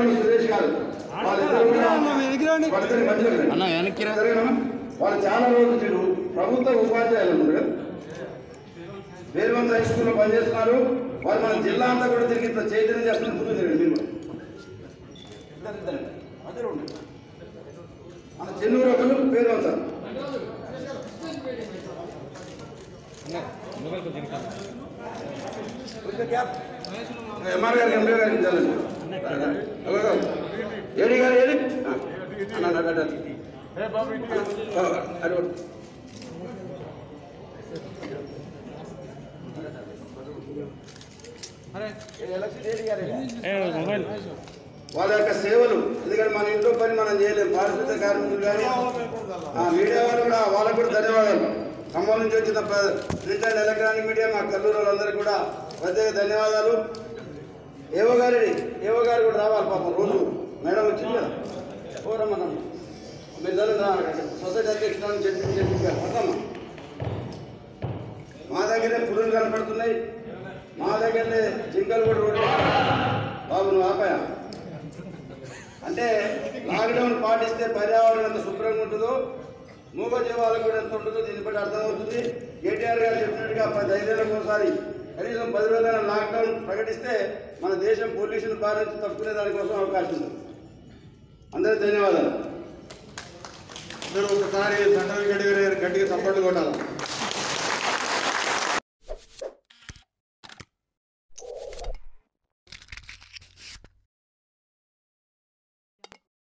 తమ్ముడు సురేష్ గారు వాళ్ళిద్దరూ కూడా పడతని మధ్యలో రండి. అన్న వెనక్కి రా. సరేనా వాళ్ళు చాలా రోజులు చెడు ప్రభుత్వ ఉపాధ్యాయులు ఉన్నారు కదా వేరువంత హై స్కూల్లో పనిచేస్తున్నారు వారు మన జిల్లా అంతా కూడా తిరిగి ఇంత చైతన్యం చేస్తున్నారు ముందు తిరగండి మీరు కూడా. ఇద్దరు ఇద్దరు మధ్యలో ఉండండి. మన చెన్నూరు ఒకరు వేరువంత కొంచెం గ్యాప్. ఎంఆర్ గారికి ఎంఏ గారికి ఇచ్చాలండి. అగో, అగో. ఏడి గారు ఏడి ఆ, అన్న, అన్న, అన్న, అన్న. ఆ, అటు ఒకటి. ఏడి ఎలక్షన్ ఏడి గారు ఏడి? వాళ్ళ యొక్క సేవలు ఎందుకంటే మన ఇంట్లో పని మనం చేయలేం పారిశుద్ధ కార్మికులు కానీ ఆ, మీడియా వాళ్ళు కూడా వాళ్ళకు కూడా ధన్యవాదాలు ఖమ్మం నుంచి వచ్చిన ప్ర- ప్రింట్ అండ్ ఎలక్ట్రానిక్ మీడియా మా కల్లూరు వాళ్ళందరికీ కూడా ప్రత్యేక ధన్యవాదాలు ఏవో గారి ఏవో గారు కూడా రావాలి పాపం రోజు మేడం వచ్చింది కదా ఓ రమ్మన్నమ్మ మీరు చదువు సొసైటీ అధ్యక్షుడు చెప్పి చెప్పి అర్థమ్మా మా దగ్గరే పురులు కనపడుతున్నాయి మా దగ్గరనే జింకలు కూడా రోడ్డు బాబు నువ్వు ఆపాయా అంటే లాక్డౌన్ పాటిస్తే పర్యావరణం ఎంత శుభ్రంగా ఉంటుందో మూగ జీవాలకు కూడా ఎంత ఉంటుందో దీన్ని బట్టి అర్థమవుతుంది కేటీఆర్ గారు చెప్పినట్టుగా పది ఐదేళ్ళకు ఒకసారి కనీసం పది రోజుల లాక్డౌన్ ప్రకటిస్తే మన దేశం పొల్యూషన్ బారి నుంచి తప్పుకునే దానికోసం అవకాశం ఉంది అందరికీ ధన్యవాదాలు అందరూ ఒకసారి సెంట్రల్ గడిగారు గట్టిగా సపోర్ట్ కొట్టాలి